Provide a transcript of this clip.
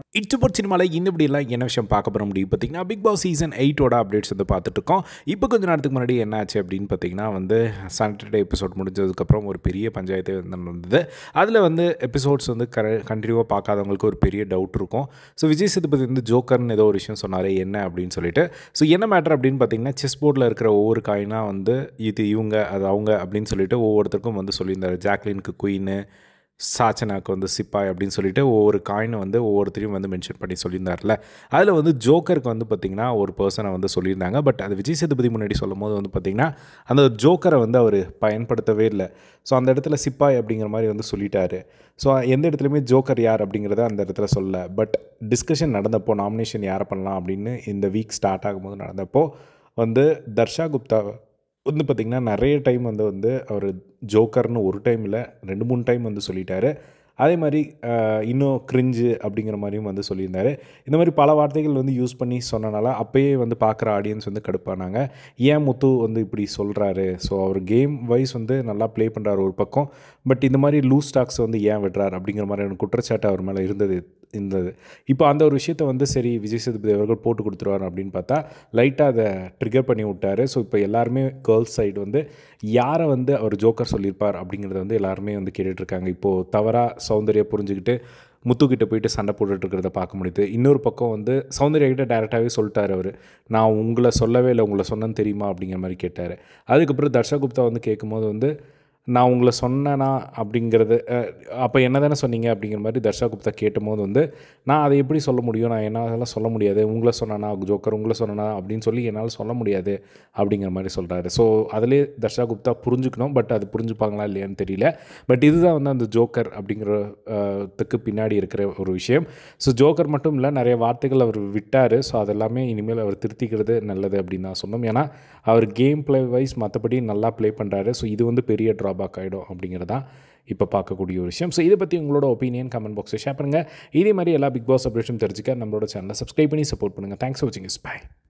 இட்டுபோட் சினிமாவில் இந்த இப்படியெல்லாம் என்ன விஷயம் பார்க்க போகிற முடியும் பார்த்தீங்கன்னா பிக் பாஸ் சீசன் எயிட்டோட அப்டேட்ஸ் வந்து பார்த்துட்டு இருக்கோம் இப்போ கொஞ்ச நேரத்துக்கு முன்னாடி என்ன ஆச்சு அப்படின்னு பார்த்தீங்கன்னா வந்து சாட்டர்டே எபிசோட் முடிஞ்சதுக்கப்புறம் ஒரு பெரிய பஞ்சாயத்து வந்து நடந்தது அதில் வந்து எபிசோட்ஸ் வந்து கர கண்டினியூவாக பார்க்காதவங்களுக்கு ஒரு பெரிய டவுட் இருக்கும் ஸோ விஜய் சேதுபதி வந்து ஜோக்கர்னு ஏதோ ஒரு விஷயம் சொன்னார் என்ன அப்படின்னு சொல்லிட்டு ஸோ என்ன மேட்டர் அப்படின்னு பார்த்தீங்கன்னா செஸ் போர்டில் இருக்கிற ஒவ்வொரு காயினாக வந்து இது இவங்க அது அவங்க அப்படின்னு சொல்லிட்டு ஒவ்வொருத்தருக்கும் வந்து சொல்லியிருந்தார் ஜாக்லினுக்கு குயின்னு சாச்சனாக்கு வந்து சிப்பாய் அப்படின்னு சொல்லிட்டு ஒவ்வொரு காயினை வந்து ஒவ்வொருத்தரையும் வந்து மென்ஷன் பண்ணி சொல்லியிருந்தார்ல அதில் வந்து ஜோக்கருக்கு வந்து பார்த்திங்கன்னா ஒரு பர்சனை வந்து சொல்லியிருந்தாங்க பட் அது விஜய் சேதுபதி முன்னாடி சொல்லும் போது வந்து பார்த்திங்கன்னா அந்த ஜோக்கரை வந்து அவர் பயன்படுத்தவே இல்லை ஸோ அந்த இடத்துல சிப்பாய் அப்படிங்கிற மாதிரி வந்து சொல்லிட்டாரு ஸோ எந்த இடத்துலையுமே ஜோக்கர் யார் அப்படிங்கிறத அந்த இடத்துல சொல்லல பட் டிஸ்கஷன் நடந்தப்போ நாமினேஷன் யாரை பண்ணலாம் அப்படின்னு இந்த வீக் ஸ்டார்ட் ஆகும்போது நடந்தப்போ வந்து தர்ஷா குப்தா வந்து பார்த்திங்கன்னா நிறைய டைம் வந்து வந்து அவர் ஜோக்கர்னு ஒரு டைம் இல்லை ரெண்டு மூணு டைம் வந்து சொல்லிட்டாரு அதே மாதிரி ஆஹ், இன்னும் கிரிஞ்சு அப்படிங்கிற மாதிரியும் வந்து சொல்லியிருந்தாரு இந்த மாதிரி பல வார்த்தைகள் வந்து யூஸ் பண்ணி சொன்னனால அப்போயே வந்து பார்க்குற ஆடியன்ஸ் வந்து கடுப்பானாங்க ஏன் முத்து வந்து இப்படி சொல்கிறாரு ஸோ அவர் கேம் வைஸ் வந்து நல்லா ப்ளே பண்ணுறாரு ஒரு பக்கம் பட் இந்த மாதிரி லூஸ் ஸ்டாக்ஸ் வந்து ஏன் விடுறாரு அப்படிங்கிற மாதிரியான குற்றச்சாட்டு அவர் மேலே இருந்தது இருந்தது இப்போ அந்த ஒரு விஷயத்தை வந்து சரி விஜய் சேதுபதி அவர்கள் போட்டு கொடுத்துருவாரு அப்படின்னு பார்த்தா லைட்டாக அதை ட்ரிகர் பண்ணி விட்டாரு ஸோ இப்போ எல்லாருமே கேர்ள்ஸ் சைடு வந்து யாரை வந்து அவர் ஜோக்கர் சொல்லியிருப்பார் அப்படிங்கிறத வந்து எல்லாருமே வந்து கேட்டுட்ருக்காங்க இப்போது தவறாக சௌந்தர்யா புரிஞ்சுக்கிட்டு முத்துக்கிட்ட போயிட்டு சண்டை போட்டுட்டு இருக்கிறத பார்க்க முடியுது இன்னொரு பக்கம் வந்து சௌந்தர்யா கிட்ட டேரெக்டாகவே சொல்லிட்டாரு அவர் நான் உங்களை சொல்லவே இல்லை உங்களை சொன்னேன்னு தெரியுமா அப்படிங்கிற மாதிரி கேட்டார் அதுக்கப்புறம் தர்ஷா குப்தா வந்து கேட்கும்போது வந்து நான் உங்களை சொன்னேனா அப்படிங்கிறது அப்போ என்ன தானே சொன்னீங்க அப்படிங்கிற மாதிரி தர்ஷா குப்தா கேட்டும்போது வந்து நான் அதை எப்படி சொல்ல முடியும் நான் என்னால் சொல்ல முடியாது உங்களை சொன்னேனா ஜோக்கர் உங்களை சொன்னேனா அப்படின்னு சொல்லி என்னால் சொல்ல முடியாது அப்படிங்கிற மாதிரி சொல்கிறாரு ஸோ அதிலே தர்ஷா குப்தா புரிஞ்சுக்கணும் பட் அது புரிஞ்சுப்பாங்களா இல்லையான்னு தெரியல பட் இதுதான் வந்து அந்த ஜோக்கர் அப்படிங்கிறதுக்கு பின்னாடி இருக்கிற ஒரு விஷயம் ஸோ ஜோக்கர் மட்டும் இல்லை நிறைய வார்த்தைகள் அவர் விட்டார் ஸோ அதெல்லாமே இனிமேல் அவர் திருத்திக்கிறது நல்லது அப்படின்னு நான் சொன்னோம் ஏன்னா அவர் கேம் ப்ளே வைஸ் மற்றபடி நல்லா ப்ளே பண்ணுறாரு ஸோ இது வந்து பெரிய ட்ராபேக் ஆகிடும் அப்படிங்கிறதான் இப்போ பார்க்கக்கூடிய ஒரு விஷயம் ஸோ இதை பற்றி உங்களோட ஒப்பீனியன் கமெண்ட் பாக்ஸில் ஷேர் பண்ணுங்கள் இதே மாதிரி எல்லா பிக் பாஸ் அப்டேஷன் தெரிஞ்சுக்க நம்மளோட சேனலை சப்ஸ்கிரைப் பண்ணி சப்போர்ட் பண்ணுங்கள் தேங்க்ஸ் ஃபார் வாட்சிங் இஸ் பை